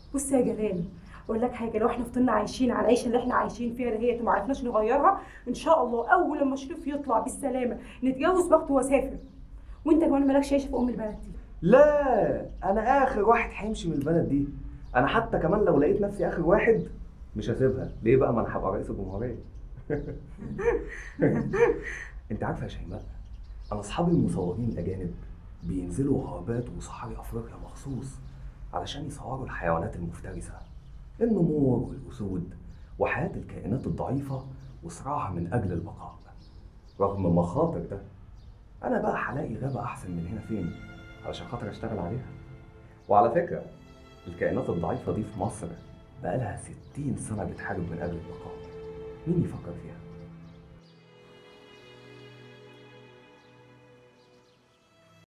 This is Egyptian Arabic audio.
بص يا جلال اقول لك حاجه لو احنا فضلنا عايشين على العيشه اللي احنا عايشين فيها دهيت وما عرفناش نغيرها ان شاء الله اول لما شريف يطلع بالسلامه نتجوز بخته واسافر وانت كمان مالكش عيشه في ام البلد دي لا انا اخر واحد هيمشي من البلد دي انا حتى كمان لو لقيت نفسي اخر واحد مش هسيبها ليه بقى ما انا هبقى رئيس الجمهوريه انت عارفه يا شيماء انا اصحابي المصورين الاجانب بينزلوا غابات وصحاري افريقيا مخصوص علشان يصوروا الحيوانات المفترسه النمور والاسود وحياه الكائنات الضعيفه وصراعها من اجل البقاء رغم مخاطر ده انا بقى هلاقي غابه احسن من هنا فين علشان خاطر اشتغل عليها وعلى فكره الكائنات الضعيفه دي في مصر بقالها 60 سنه بتحارب من اجل البقاء مين يفكر فيها